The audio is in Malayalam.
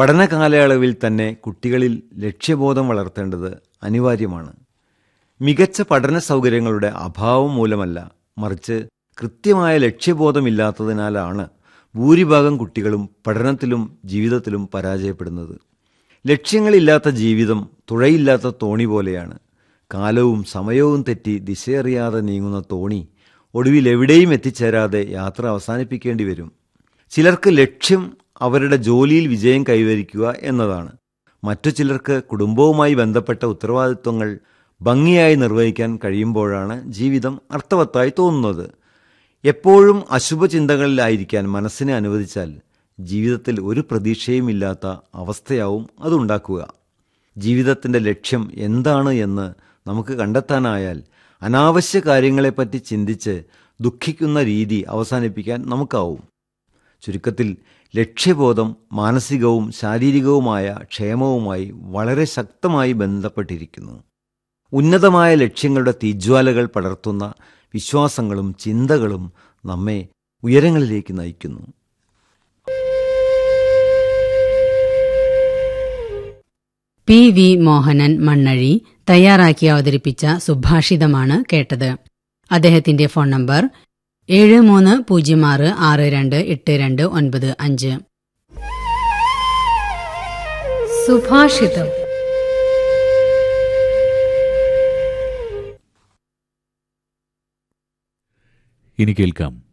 പഠന കാലയളവിൽ തന്നെ കുട്ടികളിൽ ലക്ഷ്യബോധം വളർത്തേണ്ടത് അനിവാര്യമാണ് മികച്ച പഠന സൗകര്യങ്ങളുടെ അഭാവം മൂലമല്ല മറിച്ച് കൃത്യമായ ലക്ഷ്യബോധമില്ലാത്തതിനാലാണ് ഭൂരിഭാഗം കുട്ടികളും പഠനത്തിലും ജീവിതത്തിലും പരാജയപ്പെടുന്നത് ലക്ഷ്യങ്ങളില്ലാത്ത ജീവിതം തുഴയില്ലാത്ത തോണി പോലെയാണ് കാലവും സമയവും തെറ്റി ദിശയറിയാതെ നീങ്ങുന്ന തോണി ഒടുവിൽ എവിടെയും എത്തിച്ചേരാതെ യാത്ര അവസാനിപ്പിക്കേണ്ടി വരും ചിലർക്ക് ലക്ഷ്യം അവരുടെ ജോലിയിൽ വിജയം കൈവരിക്കുക എന്നതാണ് മറ്റു ചിലർക്ക് കുടുംബവുമായി ബന്ധപ്പെട്ട ഉത്തരവാദിത്വങ്ങൾ ഭംഗിയായി നിർവഹിക്കാൻ കഴിയുമ്പോഴാണ് ജീവിതം അർത്ഥവത്തായി തോന്നുന്നത് എപ്പോഴും അശുഭചിന്തകളിലായിരിക്കാൻ മനസ്സിനെ അനുവദിച്ചാൽ ജീവിതത്തിൽ ഒരു പ്രതീക്ഷയുമില്ലാത്ത അവസ്ഥയാവും അതുണ്ടാക്കുക ജീവിതത്തിൻ്റെ ലക്ഷ്യം എന്താണ് എന്ന് നമുക്ക് കണ്ടെത്താനായാൽ അനാവശ്യ കാര്യങ്ങളെപ്പറ്റി ചിന്തിച്ച് ദുഃഖിക്കുന്ന രീതി അവസാനിപ്പിക്കാൻ നമുക്കാവും ചുരുക്കത്തിൽ ലക്ഷ്യബോധം മാനസികവും ശാരീരികവുമായ ക്ഷേമവുമായി വളരെ ശക്തമായി ബന്ധപ്പെട്ടിരിക്കുന്നു ഉന്നതമായ ലക്ഷ്യങ്ങളുടെ തീജ്വാലകൾ പടർത്തുന്ന വിശ്വാസങ്ങളും ചിന്തകളും നമ്മെ ഉയരങ്ങളിലേക്ക് നയിക്കുന്നു പി വി മോഹനൻ മണ്ണഴി തയ്യാറാക്കി അവതരിപ്പിച്ച സുഭാഷിതമാണ് കേട്ടത് അദ്ദേഹത്തിന്റെ ഫോൺ നമ്പർ ഏഴ് മൂന്ന് പൂജ്യം ആറ് ആറ് രണ്ട് എട്ട് രണ്ട് ഒൻപത് അഞ്ച് സുഭാഷിതം ഇനി കേൾക്കാം